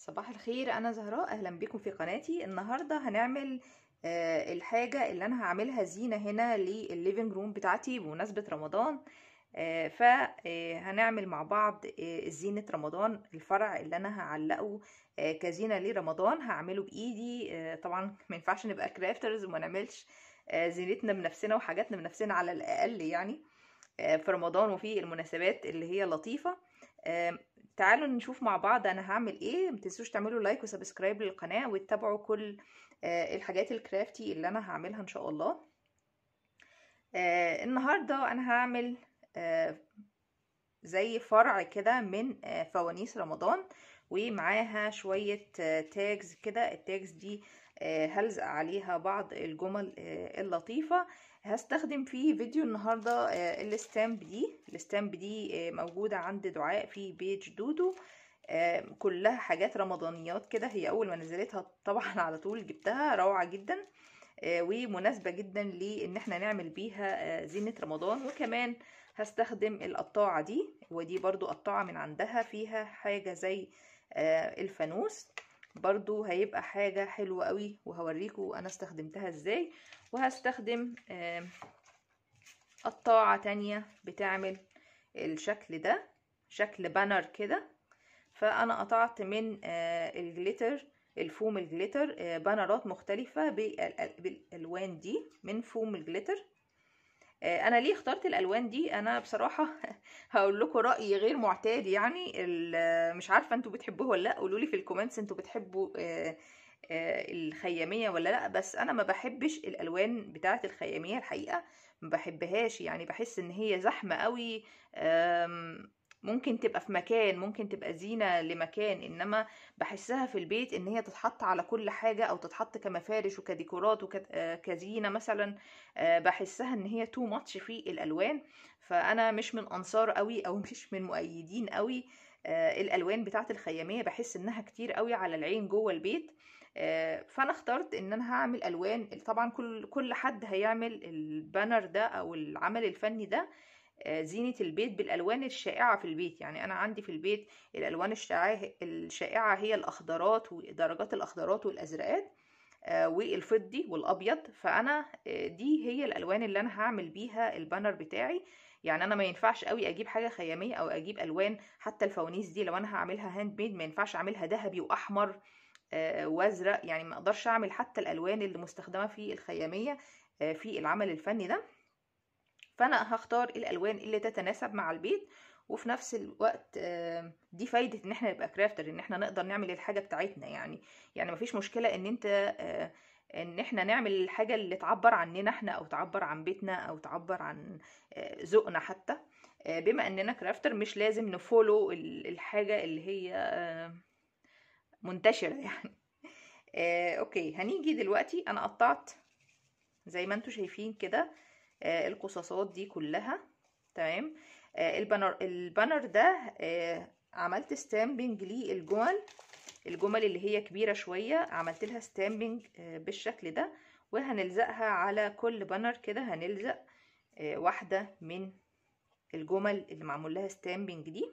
صباح الخير انا زهراء اهلا بكم في قناتي النهارده هنعمل آه الحاجه اللي انا هعملها زينه هنا للليفينج روم بتاعتي بمناسبه رمضان آه فهنعمل مع بعض آه زينه رمضان الفرع اللي انا هعلقه آه كزينه لرمضان هعمله بايدي آه طبعا ما ينفعش نبقى كرافترز وما نعملش آه زينتنا بنفسنا وحاجاتنا بنفسنا على الاقل يعني آه في رمضان وفي المناسبات اللي هي لطيفه آه تعالوا نشوف مع بعض انا هعمل ايه متنسوش تعملوا لايك وسبسكرايب للقناه وتتابعوا كل آه الحاجات الكرافتي اللي انا هعملها ان شاء الله آه النهارده انا هعمل آه زي فرع كده من آه فوانيس رمضان ومعاها شويه آه تاجز كده التاجز دي آه هلزق عليها بعض الجمل آه اللطيفه هستخدم في فيديو النهارده آه الستامب دي الستامب دي آه موجوده عند دعاء في بيج دودو آه كلها حاجات رمضانيات كده هي اول ما نزلتها طبعا على طول جبتها روعه جدا ومناسبه جدا لان احنا نعمل بيها زينه رمضان وكمان هستخدم القطاعه دي ودي برضو قطاعه من عندها فيها حاجه زي الفانوس برضو هيبقى حاجة حلوة قوي وهوريكم انا استخدمتها ازاي وهستخدم قطاعة تانية بتعمل الشكل ده شكل بانر كده فانا قطعت من الجليتر الفوم الجليتر بانرات مختلفة بالالوان دي من فوم الجليتر انا ليه اخترت الالوان دي انا بصراحه هقول لكم راي غير معتاد يعني مش عارفه انتوا بتحبوه ولا لا قولوا لي في الكومنتس انتوا بتحبوا الخياميه ولا لا بس انا ما بحبش الالوان بتاعه الخياميه الحقيقه ما بحبهاش يعني بحس ان هي زحمه قوي ممكن تبقى في مكان ممكن تبقى زينة لمكان انما بحسها في البيت ان هي تتحط على كل حاجة او تتحط كمفارش وكديكورات وكزينة مثلا بحسها ان هي تو ماتش في الالوان فانا مش من انصار قوي او مش من مؤيدين قوي الالوان بتاعه الخيامية بحس انها كتير قوي على العين جوه البيت فانا اخترت ان انا هعمل الوان طبعا كل كل حد هيعمل البانر ده او العمل الفني ده زينة البيت بالألوان الشائعة في البيت يعني أنا عندي في البيت الألوان الشائعة هي الأخضرات ودرجات الأخضرات والأزرقات والفضي والأبيض فأنا دي هي الألوان اللي أنا هعمل بيها البانر بتاعي يعني أنا ما ينفعش قوي أجيب حاجة خيامية أو أجيب ألوان حتى الفوانيس دي لو أنا هعملها هاند ميد ما ينفعش أعملها ذهبي وأحمر وازرق يعني ما اقدرش اعمل حتى الالوان اللي مستخدمه في الخياميه في العمل الفني ده فانا هختار الالوان اللي تتناسب مع البيت وفي نفس الوقت دي فايدة ان احنا نبقى كرافتر ان احنا نقدر نعمل الحاجة بتاعتنا يعني يعني مفيش مشكلة ان انت ان احنا نعمل الحاجة اللي تعبر عننا احنا او تعبر عن بيتنا او تعبر عن ذوقنا حتى بما اننا كرافتر مش لازم نفولو الحاجة اللي هي منتشرة يعني اوكي هنيجي دلوقتي انا قطعت زي ما انتوا شايفين كده آه القصاصات دي كلها تمام آه البانر البانر ده آه عملت ستامبنج للجمل الجمل اللي هي كبيره شويه عملت لها ستامبنج بالشكل ده وهنلزقها على كل بانر كده هنلزق واحده من الجمل اللي معمول لها ستامبنج دي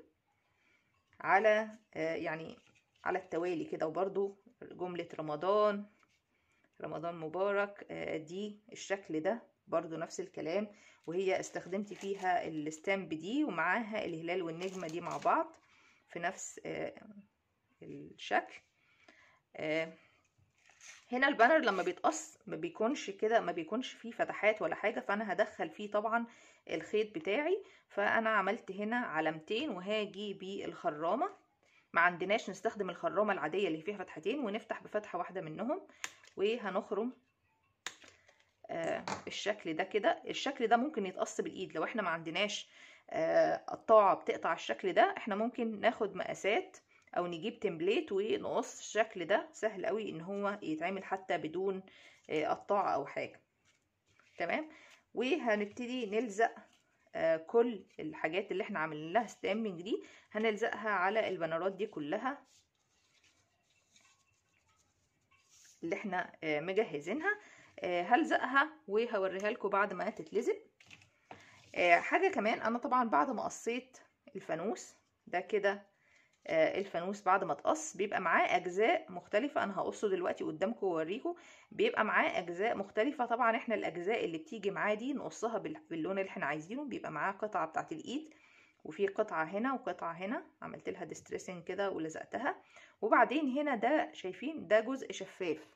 على يعني على التوالي كده وبرده جمله رمضان رمضان مبارك دي الشكل ده برضو نفس الكلام وهي استخدمت فيها الستامب دي ومعاها الهلال والنجمة دي مع بعض في نفس الشكل هنا البانر لما بيتقص ما بيكونش كده ما بيكونش فيه فتحات ولا حاجة فانا هدخل فيه طبعا الخيط بتاعي فانا عملت هنا علامتين وهاجي بالخرامة ما عندناش نستخدم الخرامة العادية اللي فيها فتحتين ونفتح بفتحة واحدة منهم وهنخرم آه الشكل ده كده الشكل ده ممكن يتقص بالايد لو احنا ما عندناش آه قطاعه بتقطع الشكل ده احنا ممكن ناخد مقاسات او نجيب تمبليت ونقص الشكل ده سهل قوي ان هو يتعمل حتى بدون آه قطاعه او حاجه تمام وهنبتدي نلزق آه كل الحاجات اللي احنا عاملين لها ستامبنج دي هنلزقها على البنرات دي كلها اللي احنا آه مجهزينها هلزقها وهوريها لكم بعد ما تتلزق حاجه كمان انا طبعا بعد ما قصيت الفانوس ده كده آه، الفانوس بعد ما اتقص بيبقى معاه اجزاء مختلفه انا هقصه دلوقتي قدامكم واوريكم بيبقى معاه اجزاء مختلفه طبعا احنا الاجزاء اللي بتيجي معاه دي نقصها بال- باللون اللي احنا عايزينه بيبقى معاه قطعه بتاعه الايد وفي قطعه هنا وقطعه هنا عملت لها ديستريسنج كده ولزقتها وبعدين هنا ده شايفين ده جزء شفاف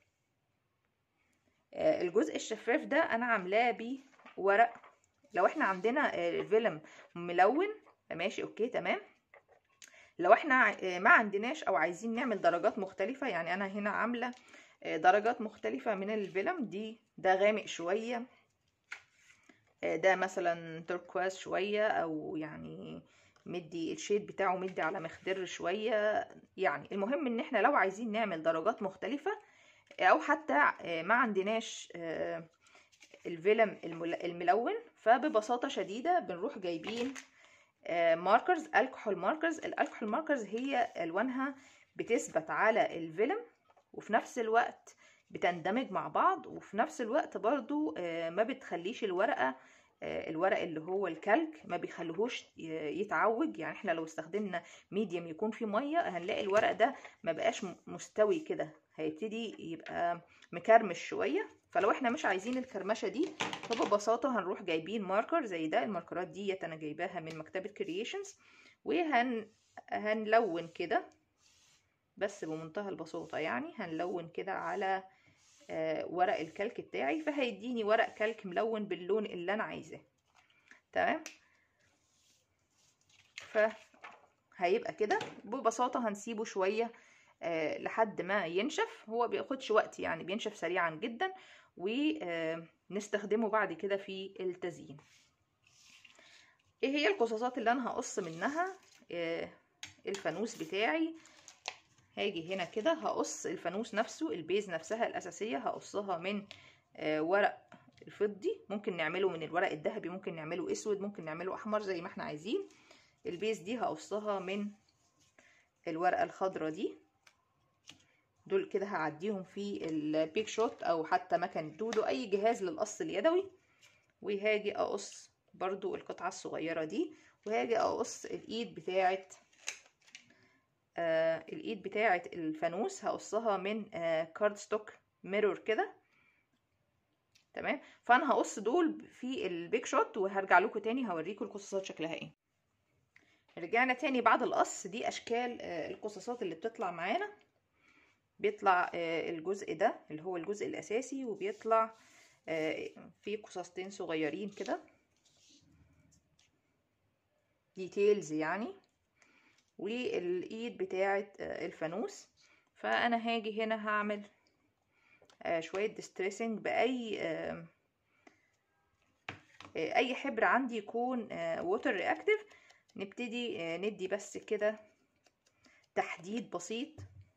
آه، الجزء الشفاف ده انا عاملاه بورق لو احنا عندنا آه، فيلم ملون ماشي اوكي تمام لو احنا ع- آه، ما عندناش او عايزين نعمل درجات مختلفة يعني انا هنا عاملة آه، درجات مختلفة من الفيلم دي ده غامق شوية آه، ده مثلا تركواز شوية او يعني مدي الشيد بتاعه مدي على مخضر شوية يعني المهم ان احنا لو عايزين نعمل درجات مختلفة او حتى آه، ما عندناش آه، الفيلم المل- الملون فببساطة شديدة بنروح جايبين ماركرز الكحول ماركرز الالكحول ماركرز هي الوانها بتثبت على الفيلم وفي نفس الوقت بتندمج مع بعض وفي نفس الوقت برضو آه، ما بتخليش الورقة آه، الورق اللي هو الكلك ما بيخليهوش ي- يتعوج يعني احنا لو استخدمنا ميديم يكون فيه مية هنلاقي الورق ده ما بقاش م- مستوي كده هيبتدي يبقى مكرمش شوية فلو احنا مش عايزين الكرمشة دي فببساطة هنروح جايبين ماركر زي ده الماركرات ديت انا جايباها من مكتبة كرييشنز وهن هنلون كده بس بمنتهى البساطة يعني هنلون كده على آه، ورق الكلك بتاعي فهيديني ورق كلك ملون باللون اللي انا عايزاه تمام فهيبقى كده ببساطة هنسيبه شوية آه، لحد ما ينشف هو بياخدش وقت يعني بينشف سريعا جدا ونستخدمه بعد كده في التزيين ايه هي القصاصات اللي انا هقص منها آه، الفانوس بتاعي هاجي هنا كده هقص الفانوس نفسه البيز نفسها الأساسية هقصها من آه، ورق الفضي ممكن نعمله من الورق الذهبي ممكن نعمله اسود ممكن نعمله احمر زي ما احنا عايزين البيز دي هقصها من الورقة الخضرا دي دول كده هعديهم في البيك شوت او حتى مكن دودو اي جهاز للقص اليدوي وهاجي اقص برضو القطعة الصغيرة دي وهاجي اقص الايد بتاعت آه الايد بتاعت الفانوس هقصها من آه كارد ستوك ميرور كده تمام فانا هقص دول في البيك شوت وهرجع لكم تاني هوريكم القصاصات شكلها ايه رجعنا تاني بعد القص دي اشكال آه القصاصات اللي بتطلع معانا بيطلع آه الجزء ده اللي هو الجزء الاساسي وبيطلع آه في قصاصتين صغيرين كده ديتيلز يعني والايد بتاعه الفانوس فانا هاجي هنا هعمل شويه ديستريسنج باي اي حبر عندي يكون ووتر رياكتيف نبتدي ندي بس كده تحديد بسيط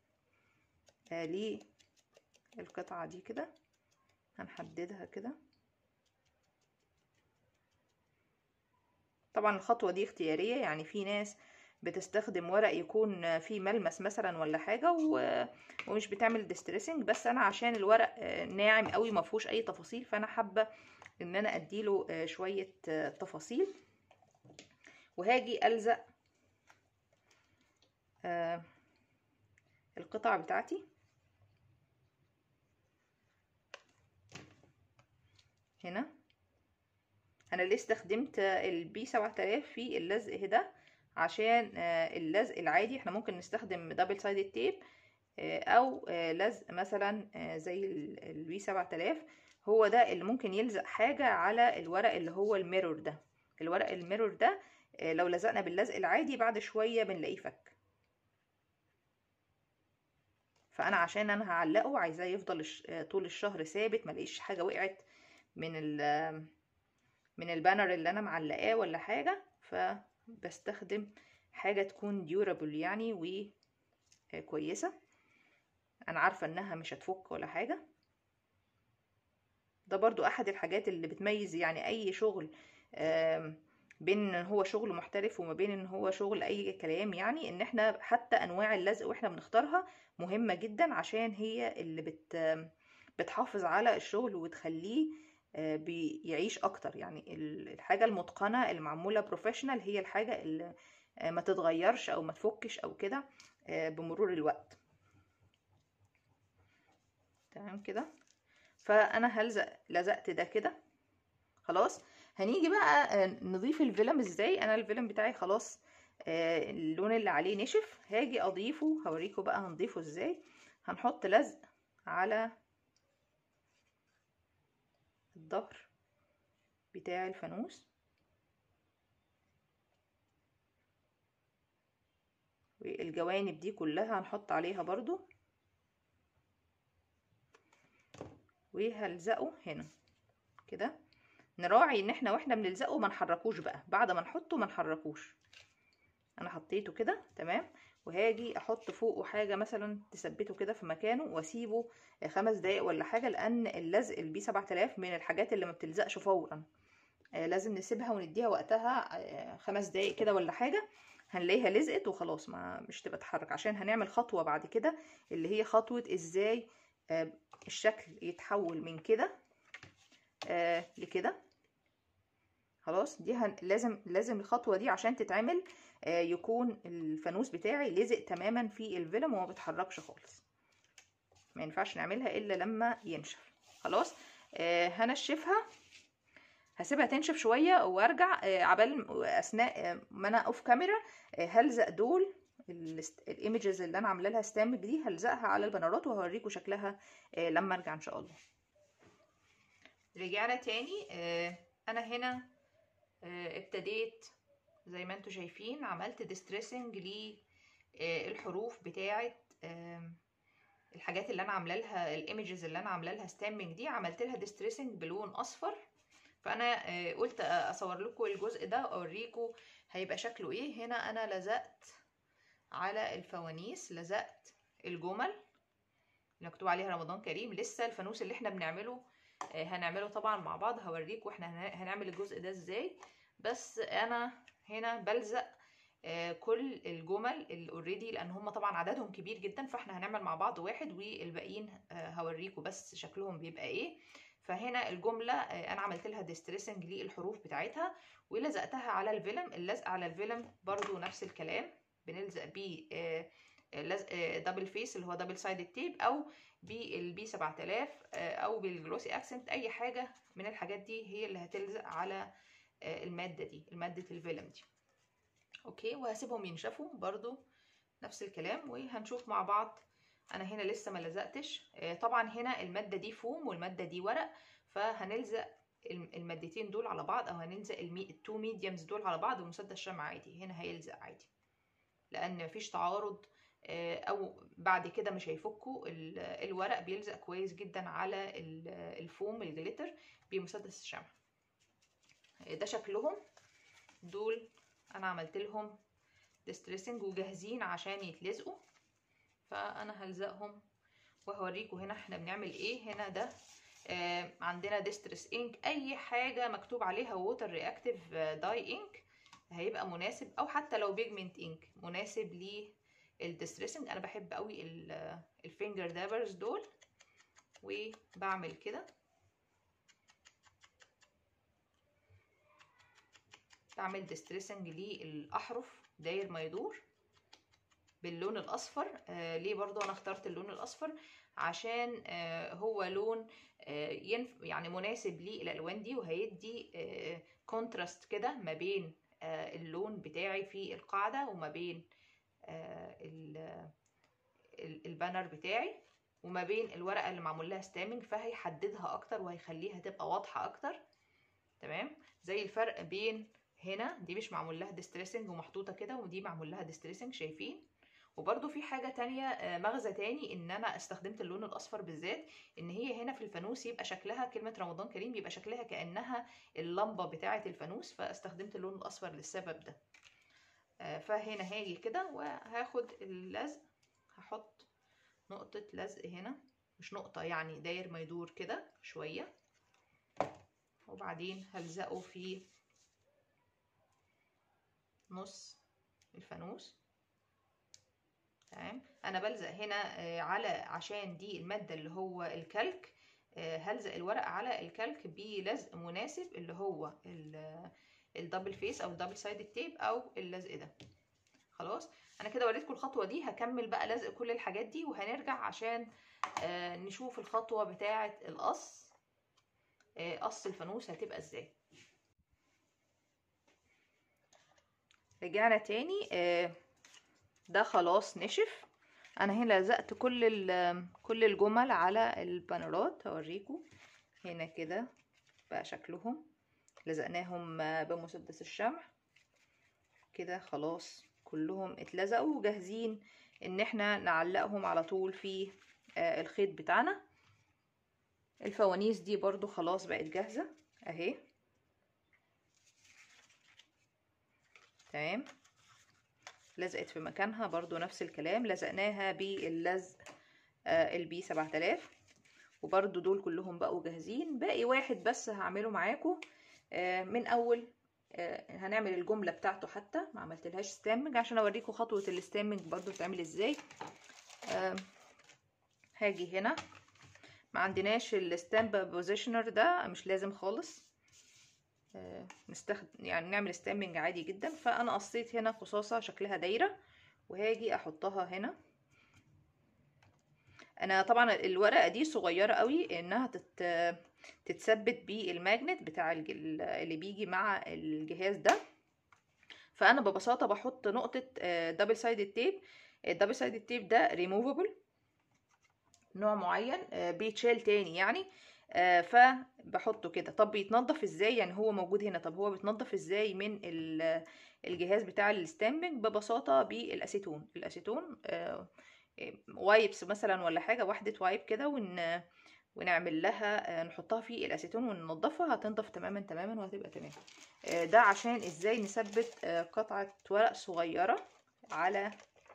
للقطعه دي كده هنحددها كده طبعا الخطوه دي اختياريه يعني في ناس بتستخدم ورق يكون فيه ملمس مثلا ولا حاجه و... ومش بتعمل ديستريسنج بس انا عشان الورق ناعم قوي ما فيهوش اي تفاصيل فانا حابه ان انا اديله شويه تفاصيل وهاجي الزق القطع بتاعتي هنا انا ليه استخدمت البي 7000 في اللزق ده عشان اللزق العادي احنا ممكن نستخدم دبل سايدد تيب او لزق مثلا زي البي 7000 هو ده اللي ممكن يلزق حاجة على الورق اللي هو الميرور ده الورق الميرور ده لو لزقنا باللزق العادي بعد شوية بنلاقيه فك فانا عشان انا هعلقه عايزاه يفضل طول الشهر ثابت ملاقيش حاجة وقعت من ال من البانر اللي انا معلقاه ولا حاجة فبستخدم حاجة تكون ديورابل يعني وكويسة انا عارفة انها مش هتفك ولا حاجة ده برضو احد الحاجات اللي بتميز يعني اي شغل بين ان هو شغل محترف وما بين ان هو شغل اي كلام يعني ان احنا حتى انواع اللزق واحنا بنختارها مهمة جدا عشان هي اللي بت بتحافظ على الشغل وتخليه بيعيش اكتر يعني الحاجة المتقنة المعمولة بروفيشنال هي الحاجة اللي آه، ما تتغيرش او ما تفكش او كده آه، بمرور الوقت تمام كده فانا هلزق لزقت ده كده خلاص هنيجي بقى آه، نضيف الفيلم ازاي انا الفيلم بتاعي خلاص آه، اللون اللي عليه نشف هاجي اضيفه هوريكم بقى هنضيفه ازاي هنحط لزق على الظهر بتاع الفانوس والجوانب دي كلها هنحط عليها برضو وهلزقه هنا كده نراعي ان احنا واحنا بنلزقه ما نحركوش بقى بعد ما نحطه ما نحركوش انا حطيته كده تمام وهاجي احط فوقه حاجه مثلا تثبته كده في مكانه واسيبه خمس دقايق ولا حاجه لان اللزق البي 7000 من الحاجات اللي ما بتلزقش فورا آه، لازم نسيبها ونديها وقتها آه، خمس دقايق كده ولا حاجه هنلاقيها لزقت وخلاص ما مش تبقى تتحرك عشان هنعمل خطوه بعد كده اللي هي خطوه ازاي آه، الشكل يتحول من كده آه، لكده خلاص دي هن... لازم لازم الخطوه دي عشان تتعمل آه، يكون الفانوس بتاعي لزق تماما في الفيلم وما بيتحركش خالص ما ينفعش نعملها الا لما ينشف خلاص آه، هنشفها هسيبها تنشف شويه وارجع آه، عبال اثناء آه، ما انا اوف كاميرا آه، هلزق دول الايمجز اللي انا عامله لها ستامب دي هلزقها على البنرات وهوريكم شكلها آه، لما ارجع ان شاء الله رجعنا تاني آه، انا هنا آه، ابتديت زي ما انتم شايفين عملت ديستريسنج للحروف بتاعه آم، الحاجات اللي انا عامله لها الايمجز اللي انا عامله لها ستامبنج دي عملت لها ديستريسنج بلون اصفر فانا آه، قلت اصور لكم الجزء ده واوريكم هيبقى شكله ايه هنا انا لزقت على الفوانيس لزقت الجمل اللي مكتوب عليها رمضان كريم لسه الفانوس اللي احنا بنعمله آه، هنعمله طبعا مع بعض هوريكم احنا هن- هنعمل الجزء ده ازاي بس انا هنا بلزق آه، كل الجمل الاوريدي لان هم طبعا عددهم كبير جدا فاحنا هنعمل مع بعض واحد والباقيين آه، هوريكم بس شكلهم بيبقى ايه فهنا الجملة آه، انا عملت لها ديستريسنج للحروف بتاعتها ولزقتها على الفيلم اللزق على الفيلم برضو نفس الكلام بنلزق بيه آه، لزق دبل فيس اللي هو دبل سايد تيب او بالبي 7000 آه، او بالجلوسي اكسنت اي حاجه من الحاجات دي هي اللي هتلزق على آه، الماده دي الماده الفيلم دي اوكي وهسيبهم ينشفوا برضو نفس الكلام وهنشوف مع بعض انا هنا لسه ما لزقتش آه، طبعا هنا الماده دي فوم والماده دي ورق فهنلزق الم- المادتين دول على بعض او هنلزق المي... التو ميديمز دول على بعض ومسدس شمع عادي هنا هيلزق عادي لان مفيش تعارض آه، او بعد كده مش هيفكوا ال- الورق بيلزق كويس جدا على ال- الفوم الجليتر بمسدس الشمع آه، ده شكلهم دول انا عملت لهم ديستريسنج وجاهزين عشان يتلزقوا فانا هلزقهم وهوريكم هنا احنا بنعمل ايه هنا ده آه عندنا ديستريس انك اي حاجه مكتوب عليها ووتر رياكتيف داي انك هيبقى مناسب او حتى لو بيجمنت انك مناسب للديستريسنج انا بحب قوي الفينجر دابرز دول وبعمل كده بعمل ديستريسنج للاحرف داير ما يدور باللون الاصفر آه ليه برضو انا اخترت اللون الاصفر عشان آه هو لون آه ينف يعني مناسب للالوان دي وهيدي آه كونتراست كده ما بين آه اللون بتاعي في القاعده وما بين آه ال- ال- البانر بتاعي وما بين الورقه اللي معمول لها ستامنج فهيحددها اكتر وهيخليها تبقى واضحه اكتر تمام زي الفرق بين هنا دي مش معمول لها ديستريسنج ومحطوطه كده ودي معمول لها ديستريسنج شايفين وبرده في حاجه تانية آه، مغزى تاني ان انا استخدمت اللون الاصفر بالذات ان هي هنا في الفانوس يبقى شكلها كلمه رمضان كريم يبقى شكلها كانها اللمبه بتاعه الفانوس فاستخدمت اللون الاصفر للسبب ده آه، فهنا هاجي كده وهاخد اللزق هحط نقطه لزق هنا مش نقطه يعني داير ما يدور كده شويه وبعدين هلزقه في نص الفانوس تمام انا بلزق هنا آه، على عشان دي الماده اللي هو الكلك آه، هلزق الورق على الكلك بلزق مناسب اللي هو ال- الدبل فيس او الدبل سايد تيب او اللزق ده خلاص انا كده وريتكم الخطوه دي هكمل بقى لزق كل الحاجات دي وهنرجع عشان آه نشوف الخطوه بتاعه القص آه قص الفانوس هتبقى ازاي رجعنا تاني آه ده خلاص نشف انا هنا لزقت كل كل الجمل على البانرات هوريكم هنا كده بقى شكلهم لزقناهم بمسدس الشمع كده خلاص كلهم اتلزقوا وجاهزين ان احنا نعلقهم على طول في الخيط بتاعنا الفوانيس دي برضو خلاص بقت جاهزة اهي تمام لزقت في مكانها برضو نفس الكلام لزقناها باللزق البي 7000 وبرضو دول كلهم بقوا جاهزين باقي واحد بس هعمله معاكم من اول هنعمل الجملة بتاعته حتى ما عملتلهاش ستامنج عشان اوريكم خطوة الستامنج برضو بتعمل ازاي هاجي هنا ما عندناش الستامب بوزيشنر ده مش لازم خالص نستخدم يعني نعمل ستامنج عادي جدا فانا قصيت هنا قصاصة شكلها دايرة وهاجي احطها هنا انا طبعا الورقة دي صغيرة قوي انها تت تتثبت بالماجنت بتاع اللي بيجي مع الجهاز ده فانا ببساطة بحط نقطة دبل سايد تيب الدبل سايد تيب ده ريموفبل نوع معين بيتشال تاني يعني فبحطه كده طب بيتنضف ازاي يعني هو موجود هنا طب هو بيتنضف ازاي من الجهاز بتاع الستامبنج ببساطة بالاسيتون الاسيتون وايبس مثلا ولا حاجة واحدة وايب كده ون ونعمل لها نحطها في الاسيتون وننضفها هتنضف تماما تماما وهتبقى تمام ده عشان ازاي نثبت قطعة ورق صغيرة على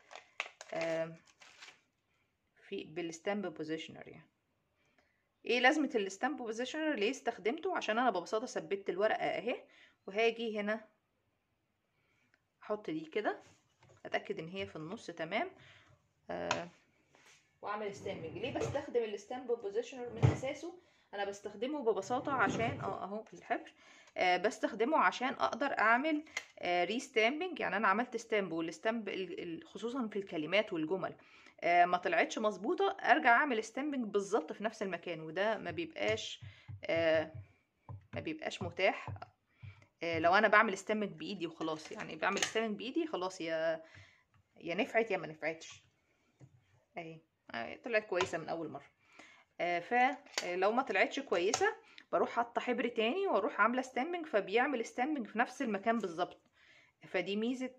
في بالستامب بوزيشنر يعني ايه لازمة الستامب بوزيشنر ليه استخدمته عشان انا ببساطة ثبت الورقة اهي وهاجي هنا احط دي كده اتأكد ان هي في النص تمام آه واعمل ستامبنج ليه بستخدم الستامب بوزيشنر من اساسه انا بستخدمه ببساطة عشان اه اهو الحبر آه بستخدمه عشان اقدر اعمل آه ريستامبنج يعني انا عملت ستامب والستامب خصوصا في الكلمات والجمل آه ما طلعتش مظبوطه ارجع اعمل ستامبنج بالظبط في نفس المكان وده ما بيبقاش آه ما بيبقاش متاح آه لو انا بعمل ستامبنج بايدي وخلاص يعني بعمل ستامبنج بايدي خلاص يا يا نفعت يا ما نفعتش اهي طلعت كويسه من اول مره فلو ما طلعتش كويسه بروح حاطه حبر تاني واروح عامله ستامبنج فبيعمل ستامبنج في نفس المكان بالظبط فدي ميزه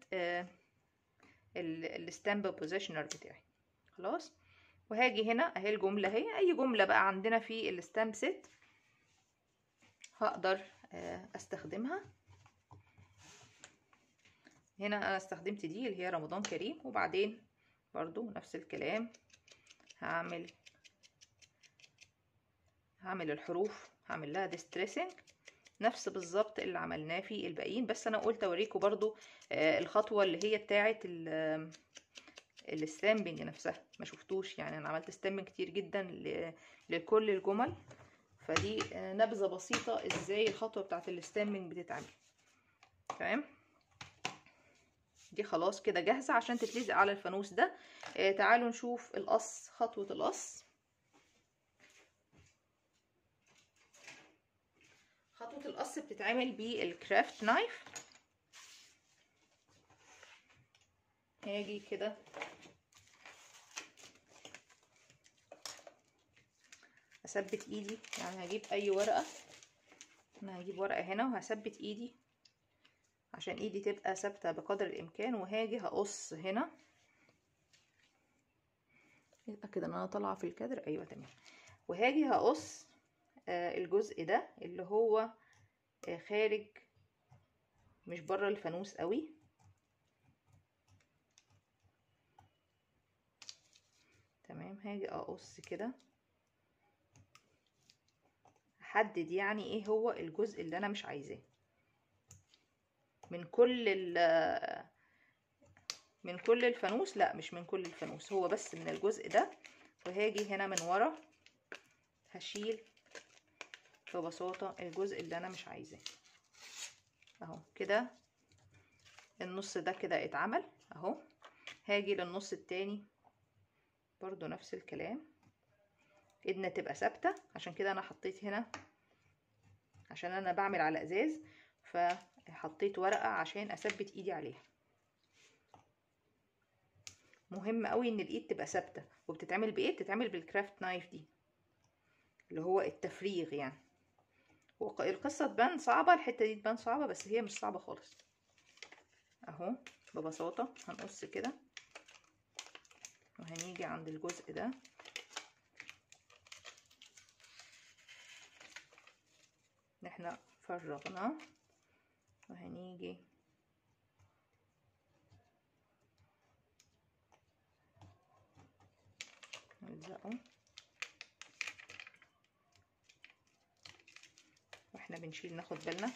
الستامب بوزيشنر بتاعي خلاص وهاجي هنا اهي الجملة اهي اي جملة بقى عندنا في الستامب سيت هقدر استخدمها هنا انا استخدمت دي اللي هي رمضان كريم وبعدين برضو نفس الكلام هعمل هعمل الحروف هعمل لها ديستريسنج نفس بالظبط اللي عملناه في الباقيين بس انا قلت اوريكم برضو الخطوة اللي هي بتاعت الستامبنج نفسها ما شفتوش يعني انا عملت ستامبنج كتير جدا لكل الجمل فدي نبذه بسيطه ازاي الخطوه بتاعت الستامبنج بتتعمل تمام دي خلاص كده جاهزه عشان تتلزق على الفانوس ده آه تعالوا نشوف القص خطوه القص خطوه القص بتتعمل بالكرافت نايف هاجي كده اثبت ايدي يعني هجيب اي ورقه انا هجيب ورقه هنا وهثبت ايدي عشان ايدي تبقى ثابته بقدر الامكان وهاجي هقص هنا اتاكد ان انا طالعه في الكادر ايوه تمام وهاجي هقص آه الجزء ده اللي هو آه خارج مش بره الفانوس قوي تمام هاجي اقص كده احدد يعني ايه هو الجزء اللي انا مش عايزاه من كل ال من كل الفانوس لا مش من كل الفانوس هو بس من الجزء ده وهاجي هنا من ورا هشيل ببساطة الجزء اللي انا مش عايزاه اهو كده النص ده كده اتعمل اهو هاجي للنص التاني برضو نفس الكلام ايدنا تبقى ثابته عشان كده انا حطيت هنا عشان انا بعمل على ازاز فحطيت ورقه عشان اثبت ايدي عليها مهم قوي ان الايد تبقى ثابته وبتتعمل بايه بتتعمل بالكرافت نايف دي اللي هو التفريغ يعني القصه تبان صعبه الحته دي تبان صعبه بس هي مش صعبه خالص اهو ببساطه هنقص كده وهنيجي عند الجزء ده احنا فرغناه وهنيجي نلزقه واحنا بنشيل ناخد بالنا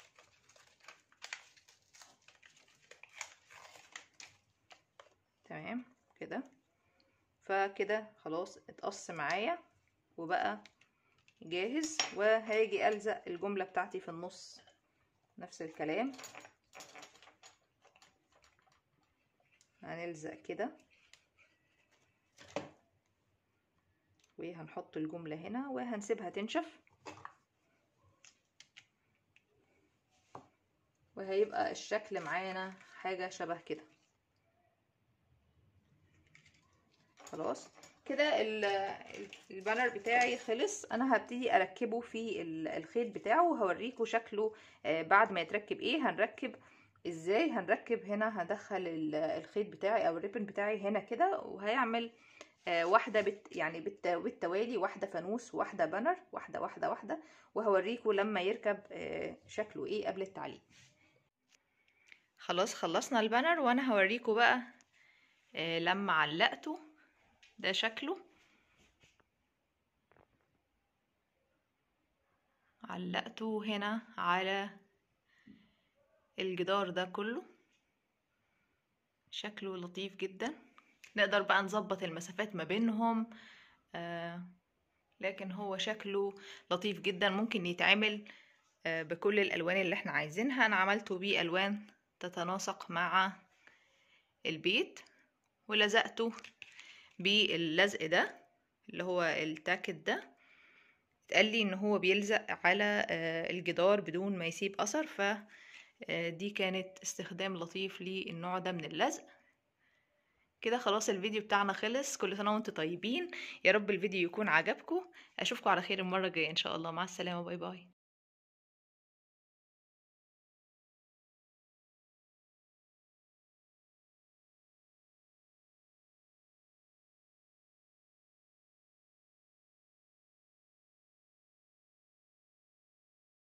تمام كده فكده خلاص اتقص معايا وبقى جاهز وهاجي الزق الجمله بتاعتي في النص نفس الكلام هنلزق كده وهنحط الجمله هنا وهنسيبها تنشف وهيبقى الشكل معانا حاجه شبه كده خلاص كده البانر بتاعي خلص انا هبتدي اركبه في الخيط بتاعه وهوريكم شكله بعد ما يتركب ايه هنركب ازاي هنركب هنا هدخل الخيط بتاعي او الريبن بتاعي هنا كده وهيعمل واحدة بت يعني بت بالتوالي واحدة فانوس واحدة بانر واحدة واحدة واحدة وهوريكم لما يركب شكله ايه قبل التعليق خلاص خلصنا البانر وانا هوريكم بقى لما علقته ده شكله علقته هنا على الجدار ده كله شكله لطيف جدا نقدر بقى نظبط المسافات ما بينهم آه لكن هو شكله لطيف جدا ممكن يتعمل آه بكل الالوان اللي احنا عايزينها انا عملته بيه الوان تتناسق مع البيت ولزقته باللزق ده اللي هو التاكت ده اتقال لي ان هو بيلزق على الجدار بدون ما يسيب اثر فدي كانت استخدام لطيف للنوع ده من اللزق كده خلاص الفيديو بتاعنا خلص كل سنه وانتم طيبين يا رب الفيديو يكون عجبكم اشوفكم على خير المره الجايه ان شاء الله مع السلامه باي باي